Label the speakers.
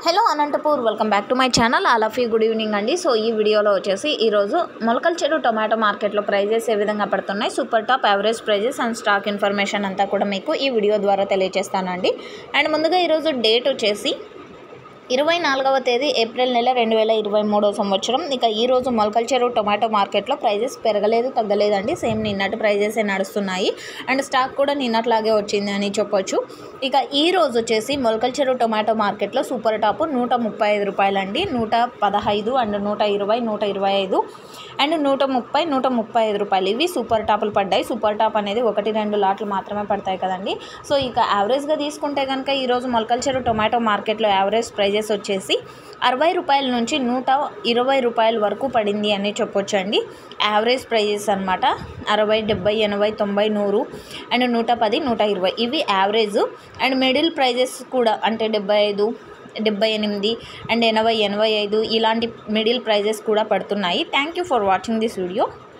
Speaker 1: hello Anantapur welcome back to my channel all of you good evening అండి so ఈ వీడియోలో వచ్చేసి ఈరోజు మొలకల చెడు టొమాటో మార్కెట్లో ప్రైజెస్ ఏ విధంగా పడుతున్నాయి super top average prices and stock information అంతా కూడా మీకు ఈ వీడియో ద్వారా తెలియజేస్తానండి అండ్ ముందుగా ఈరోజు డేట్ వచ్చేసి ఇరవై నాలుగవ తేదీ ఏప్రిల్ నెల రెండు వేల ఇరవై మూడవ సంవత్సరం ఇక ఈ రోజు మొలకల చెరువు టొమాటో మార్కెట్లో ప్రైజెస్ పెరగలేదు తగ్గలేదండి సేమ్ నిన్నటి ప్రైజెసే నడుస్తున్నాయి అండ్ స్టాక్ కూడా నిన్నట్లాగే వచ్చింది అని చెప్పొచ్చు ఇక ఈ రోజు వచ్చేసి మొలకల చెరువు టొమాటో మార్కెట్లో సూపర్ టాప్ నూట ముప్పై ఐదు రూపాయలండి నూట పదహైదు అండ్ నూట ఇరవై నూట ఇరవై ఐదు అండ్ నూట ముప్పై నూట ముప్పై ఐదు రూపాయలు ఇవి సూపర్ టాపులు పడ్డాయి సూపర్ టాప్ అనేది ఒకటి రెండు లాట్లు మాత్రమే పడతాయి కదండి సో ఇక యావరేజ్గా తీసుకుంటే కనుక ఈరోజు మొలకల చెరువు టొమాటో మార్కెట్లో యావరేజ్ ప్రైజెస్ వచ్చేసి అరవై రూపాయల నుంచి నూట ఇరవై రూపాయల వరకు పడింది అని చెప్పొచ్చు అండి యావరేజ్ ప్రైజెస్ అనమాట అరవై డెబ్బై ఎనభై తొంభై నూరు అండ్ నూట పది నూట ఇరవై ఇవి యావరేజ్ అండ్ మిడిల్ ప్రైజెస్ కూడా అంటే డెబ్బై ఐదు డెబ్బై ఎనిమిది అండ్ ఎనభై ఎనభై ఐదు ఇలాంటి మిడిల్ ప్రైజెస్ కూడా పడుతున్నాయి thank you for watching this video